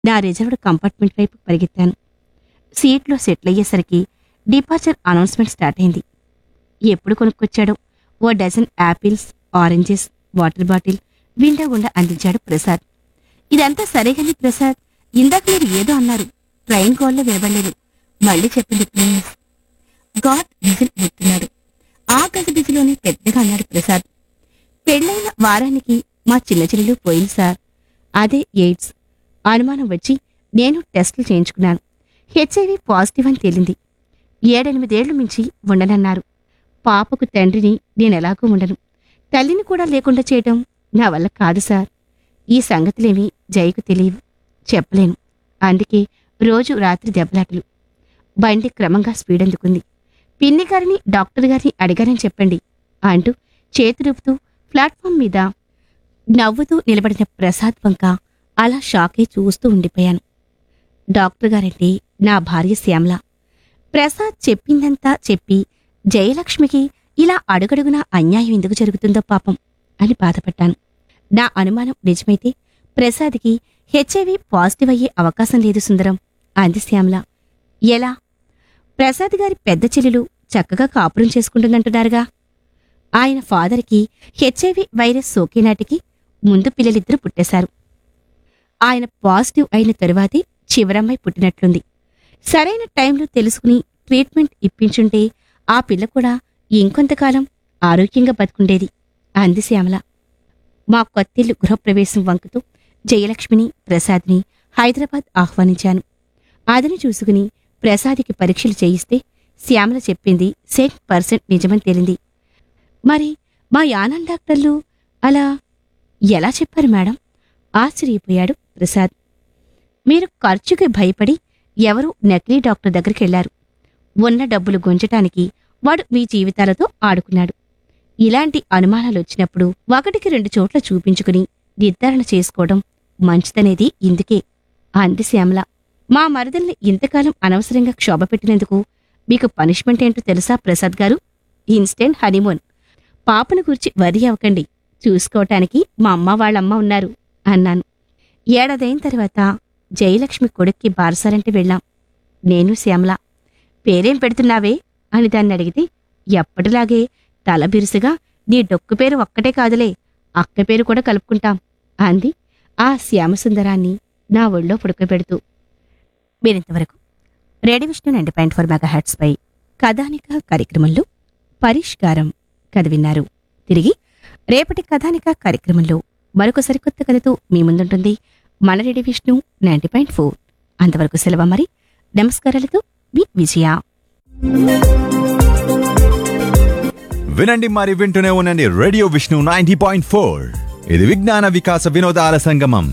నా reserved compartment వైపు పరిగెత్తాను సీట్లో సెటిల్ అయ్యేసరికి డిపార్చర్ అనౌన్స్మెంట్ స్టార్ట్ అయింది ఎప్పుడు కొనుక్కొచ్చాడో ఓ dozen apples oranges water bottle window గుండా అందించాడు ప్రసాద్ ఇదంతా సరేగాని ప్రసాద్ ఇందాక మీరు ఏదో అన్నారు ట్రైన్ గోల్లో వినబడలేదు మళ్ళీ చెప్పింది ప్లీజ్ గాడ్ విజిల్ ఎత్తున్నాడు ఆ గజిబిజిలోనే పెద్దగా అన్నాడు ప్రసాద్ పెళ్ళైన వారానికి మా చిన్న చెల్లెలు పోయింది సార్ అదే ఎయిడ్స్ అనుమానం వచ్చి నేను టెస్టులు చేయించుకున్నాను హెచ్ఐవి పాజిటివ్ అని తేలింది ఏడెనిమిదేళ్లు మించి ఉండనన్నారు పాపకు తండ్రిని నేనెలాగూ ఉండను తల్లిని కూడా లేకుండా చేయటం నా వల్ల కాదు సార్ ఈ సంగతులేమీ జైకు తెలియవు చెప్పలేను అందుకే రోజు రాత్రి దెబ్బలాటలు బండి క్రమంగా స్పీడ్ అందుకుంది పిన్ని గారిని డాక్టర్ గారిని అడిగారని చెప్పండి అంటూ చేతులుపుతూ ప్లాట్ఫామ్ మీద నవ్వుతూ నిలబడిన ప్రసాద్ వంక అలా షాకై చూస్తూ ఉండిపోయాను డాక్టర్ గారంటే నా భార్య శ్యామల ప్రసాద్ చెప్పిందంతా చెప్పి జయలక్ష్మికి ఇలా అడుగడుగునా అన్యాయం ఎందుకు జరుగుతుందో పాపం అని బాధపడ్డాను నా అనుమానం నిజమైతే ప్రసాద్కి హెచ్ఐవి పాజిటివ్ అయ్యే అవకాశం లేదు సుందరం అంది శ్యామల ఎలా ప్రసాద్ గారి పెద్ద చెల్లెలు చక్కగా కాపురం చేసుకుంటుందంటున్నారుగా ఆయన ఫాదర్కి హెచ్ఐవి వైరస్ సోకేనాటికి ముందు పిల్లలిద్దరూ పుట్టేశారు ఆయన పాజిటివ్ అయిన తరువాతే చివరమ్మాయి పుట్టినట్లుంది సరైన టైంలో తెలుసుకుని ట్రీట్మెంట్ ఇప్పించుంటే ఆ పిల్ల కూడా ఇంకొంతకాలం ఆరోగ్యంగా బతుకుండేది అంది శ్యామల మా కొత్తిల్లు గృహప్రవేశం వంకుతూ జయలక్ష్మిని ప్రసాద్ని హైదరాబాద్ ఆహ్వానించాను అదను చూసుకుని ప్రసాద్కి పరీక్షలు చేయిస్తే శ్యామల చెప్పింది సెంట్ పర్సెంట్ నిజమని తేలింది మరి మా యానం డాక్టర్లు అలా ఎలా చెప్పారు మేడం ఆశ్చర్యపోయాడు ప్రసాద్ మీరు ఖర్చుకి భయపడి ఎవరూ నకిలీ డాక్టర్ దగ్గరికి వెళ్లారు ఉన్న డబ్బులు గుంజటానికి వాడు మీ జీవితాలతో ఆడుకున్నాడు ఇలాంటి అనుమానాలు వచ్చినప్పుడు ఒకటికి రెండు చోట్ల చూపించుకుని నిర్ధారణ చేసుకోవడం మంచిదనేది ఇందుకే అంది శ్యామల మా మరదల్ని ఇంతకాలం అనవసరంగా క్షోభ పెట్టినందుకు మీకు పనిష్మెంట్ ఏంటో తెలుసా ప్రసాద్ గారు ఇన్స్టెంట్ హనీమూన్ పాపను గురించి వరి అవ్వకండి చూసుకోవటానికి మా అమ్మ వాళ్ళమ్మ ఉన్నారు అన్నాను ఏడాదైన తర్వాత జయలక్ష్మి కొడుక్కి బారసారంటే వెళ్ళాం నేను శ్యామల పేరేం పెడుతున్నావే అని దాన్ని అడిగితే ఎప్పటిలాగే తల బిరుసుగా నీ డొక్కు పేరు ఒక్కటే కాదులే అక్క పేరు కూడా కలుపుకుంటాం అంది ఆ శ్యామసుందరాన్ని నా ఒళ్ళో పుడకబెడుతూ మీరింతవరకు radio Vishnu ninety point four megahertz పై కథానిక కార్యక్రమంలో పరిష్కారం కథ విన్నారు తిరిగి రేపటి కథానిక కార్యక్రమంలో మరొక సరికొత్త కథతో మీ ముందుంటుంది మన radio Vishnu ninety point four అంతవరకు సెలవు మరి నమస్కారాలతో మీ విజయ వినండి మరి వింటూనే ఉండండి radio Vishnu ninety point four ఇది విజ్ఞాన వికాస వినోదాల సంగమం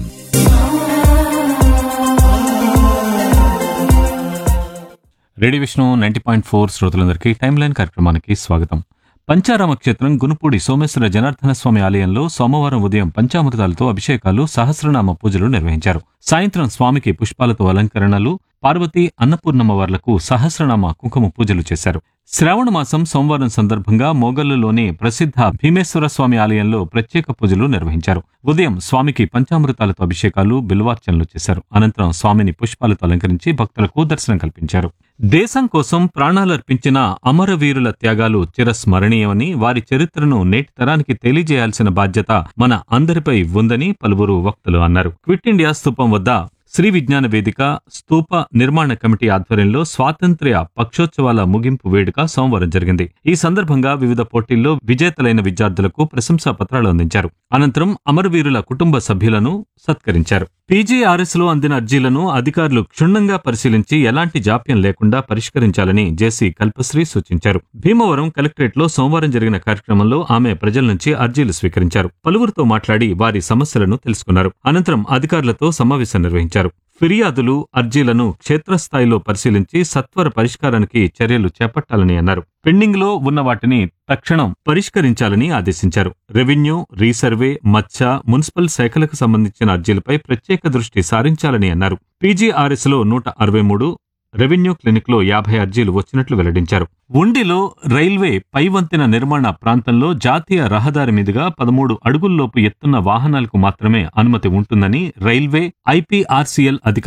radio Vishnu ninety point four శ్రోతలందరికీ టైమ్ లైన్ కార్యక్రమానికి స్వాగతం పంచారామ క్షేత్రం గునుపూడి సోమేశ్వర జనార్దన స్వామి ఆలయంలో సోమవారం ఉదయం పంచామృతాలతో అభిషేకాలు సహస్రనామ పూజలు నిర్వహించారు సాయంత్రం స్వామికి పుష్పాలతో అలంకరణలు పార్వతి అన్నపూర్ణమ్మ వార్లకు సహస్రనామ కుంకుమ పూజలు చేశారు శ్రావణ మాసం సోమవారం సందర్భంగా మోగల్లులోని ప్రసిద్ధ భీమేశ్వర స్వామి ఆలయంలో ప్రత్యేక పూజలు నిర్వహించారు ఉదయం స్వామికి పంచామృతాలతో అభిషేకాలు బిల్వార్చనలు చేశారు అనంతరం స్వామిని పుష్పాలతో అలంకరించి భక్తులకు దర్శనం కల్పించారు దేశం కోసం ప్రాణాలర్పించిన అమరవీరుల త్యాగాలు చిరస్మరణీయమని వారి చరిత్రను నేటి తరానికి తెలియజేయాల్సిన బాధ్యత మన అందరిపై ఉందని పలువురు వక్తలు అన్నారు క్విట్ ఇండియా స్థూపం వద్ద శ్రీ విజ్ఞాన వేదిక స్తూప నిర్మాణ కమిటీ ఆధ్వర్యంలో స్వాతంత్ర్య పక్షోత్సవాల ముగింపు వేడుక సోమవారం జరిగింది ఈ సందర్భంగా వివిధ పోటీల్లో విజేతలైన విద్యార్థులకు ప్రశంసా పత్రాలు అందించారు అనంతరం అమరవీరుల కుటుంబ సభ్యులను సత్కరించారు పీజీఆర్ఎస్ లో అందిన అర్జీలను అధికారులు క్షుణ్ణంగా పరిశీలించి ఎలాంటి జాప్యం లేకుండా పరిష్కరించాలని జేసీ కల్పశ్రీ సూచించారు భీమవరం కలెక్టరేట్ లో సోమవారం జరిగిన కార్యక్రమంలో ఆమె ప్రజల నుంచి అర్జీలు స్వీకరించారు పలువురితో మాట్లాడి వారి సమస్యలను తెలుసుకున్నారు అనంతరం అధికారులతో సమావేశం నిర్వహించారు ఫిర్యాదులు అర్జీలను క్షేత్రస్థాయిలో పరిశీలించి సత్వర పరిష్కారానికి చర్యలు చేపట్టాలని అన్నారు పెండింగ్ లో ఉన్న వాటిని తక్షణం పరిష్కరించాలని ఆదేశించారు రెవెన్యూ రీసర్వే మత్స్య మున్సిపల్ శాఖలకు సంబంధించిన అర్జీలపై ప్రత్యేక దృష్టి సారించాలని అన్నారు పీజీఆర్ఎస్ లో నూట అరవై మూడు రెవెన్యూ క్లినిక్ లో యాభై అర్జీలు వచ్చినట్లు వెల్లడించారు ఉండిలో రైల్వే పైవంతెన నిర్మాణ ప్రాంతంలో జాతీయ రహదారి మీదుగా పదమూడు అడుగుల్లోపు ఎత్తున్న వాహనాలకు మాత్రమే అనుమతి ఉంటుందని రైల్వే ఐపీఆర్సీఎల్ అధికారులు